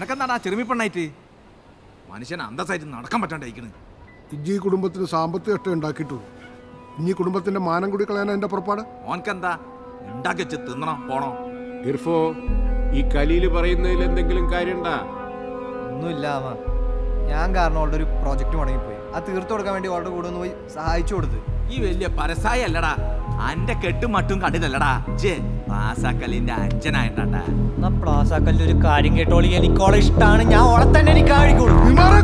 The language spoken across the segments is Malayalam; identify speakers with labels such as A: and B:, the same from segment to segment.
A: അനക്കെന്താടാ ചെറുമിപ്പെണ്ണായിട്ട് മനുഷ്യൻ അന്തസ്സായിട്ട് നടക്കാൻ പറ്റാണ്ടായിക്കണ്
B: ഇജ്ജ് ഈ കുടുംബത്തിന് സാമ്പത്തിക ഇഷ്ടം ഉണ്ടാക്കിയിട്ടുള്ളൂ ഇനി കുടുംബത്തിന്റെ മാനം കൂടി കളയാൻ എന്റെ പുറപ്പാട്
A: ഓൻക്കെന്താ ഉണ്ടാക്കി വെച്ച് തിന്നണം പോണോ
C: ഇർഫോ ഈ കലീല് പറയുന്നതിൽ എന്തെങ്കിലും കാര്യണ്ടാ
D: ഒന്നുമില്ല അമ്മ ഞാൻ കാരണം അവളുടെ ഒരു പ്രോജക്റ്റ് മുടങ്ങിപ്പോയി അത് തീർത്തു കൊടുക്കാൻ വേണ്ടി അവളുടെ കൂടെ ഒന്ന് പോയി സഹായിച്ചു കൊടുത്ത്
A: ഈ വലിയ പരസായ അല്ലടാ അന്റെ കെട്ടും മട്ടും കണ്ടില്ലല്ലടാ ജേ പാസാക്കലിന്റെ അഞ്ചനായിട്ടാ
D: എന്നാ പ്ലാസാക്കല്ലിൽ ഒരു കാര്യം കേട്ടോളി എനിക്ക് ഓളെ ഇഷ്ടമാണ് ഞാൻ ഓളെ തന്നെ എനിക്ക് കാണിക്കോളൂ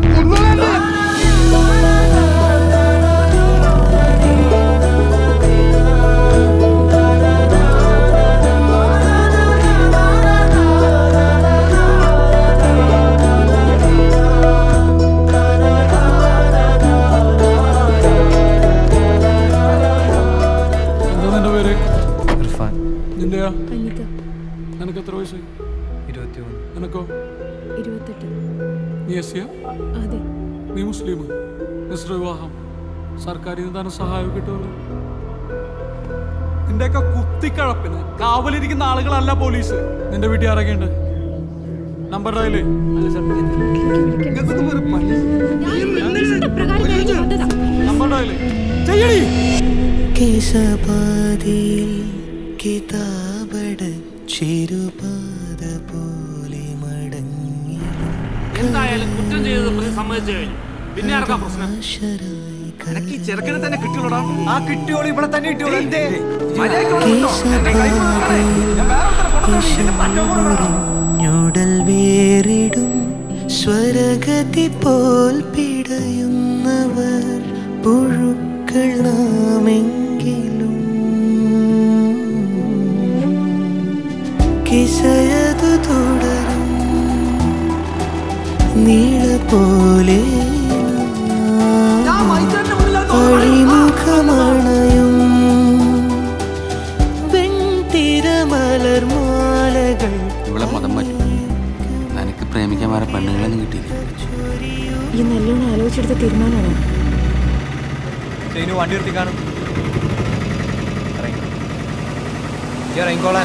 E: എന്താ നിന്റെ പേര്
D: ഇർഫാൻ
E: നിന്റെയാ
F: അനിത
E: നിനക്ക് എത്ര വയസ്സ്
D: ഇരുപത്തി മൂന്ന്
E: നിനക്കോ
F: ഇരുപത്തെട്ട്
E: നീ എസ് സിയാ
F: അതെ
E: നീ മുസ്ലിം മിശ്ര വിവാഹം സർക്കാരിൽ നിന്ന് തന്നെ സഹായം കിട്ടുമല്ലോ നിന്റെയൊക്കെ കുത്തിക്കഴപ്പിന് കാവലിരിക്കുന്ന ആളുകളല്ല പോലീസ് നിന്റെ വീട്ടിൽ ആരൊക്കെയുണ്ട് നമ്പർ ഡയലേ നമ്പർ ഡയലേ ചെയ്യടി
G: കേശപാതിയിൽ കിതാബട ചെരുപാത പോലെ മടങ്ങി
H: എന്തായാലും കുറ്റം ചെയ്തത് പ്രതി സമ്മതിച്ചു കഴിഞ്ഞു പിന്നെ ആർക്കാ പ്രശ്നം
A: ഈ ചെറുക്കനെ തന്നെ കിട്ടിയുള്ളടാ
D: ആ കിട്ടിയോളൂ ഇവിടെ തന്നെ കിട്ടിയോളൂ എന്തേ
G: ഞൊടൽ വേറിടും സ്വരഗതി പോൽ പിടയുന്നവർ പുഴുക്കൾ നാമെങ്കിലും കിസയതു തുടരും നീള പോലെ അഴിമുഖമണയും വെൺതിരമലർ മാലകൾ
I: ഇവിടെ മതം മാറ്റി എനിക്ക് പ്രേമിക്കാൻ വേറെ പെണ്ണുങ്ങളൊന്നും കിട്ടിയില്ല
F: ഈ നല്ലോണം ആലോചിച്ചെടുത്ത തീരുമാനമാണ്
D: ശരി വണ്ടി നിർത്തി കാണും ഇറങ്ങി ഇജ്ജ് ഇറങ്ങിക്കോളാൻ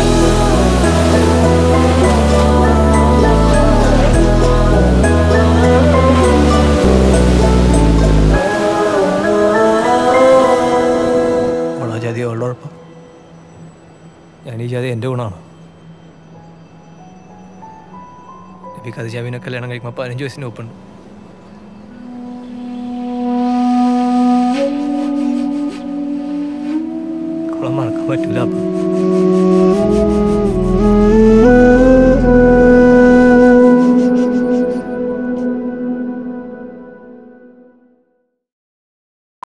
D: ഓളോ ജാതി ഓളുടെ കുഴപ്പം ഞാൻ ഈ ജാതി എൻ്റെ ഗുണമാണ് നബിക്ക് അത് ജാബിനെ കല്യാണം കഴിക്കുമ്പോൾ പതിനഞ്ച് വയസ്സിന് ഒപ്പുണ്ട് കുളം മറക്കാൻ പറ്റില്ല അപ്പം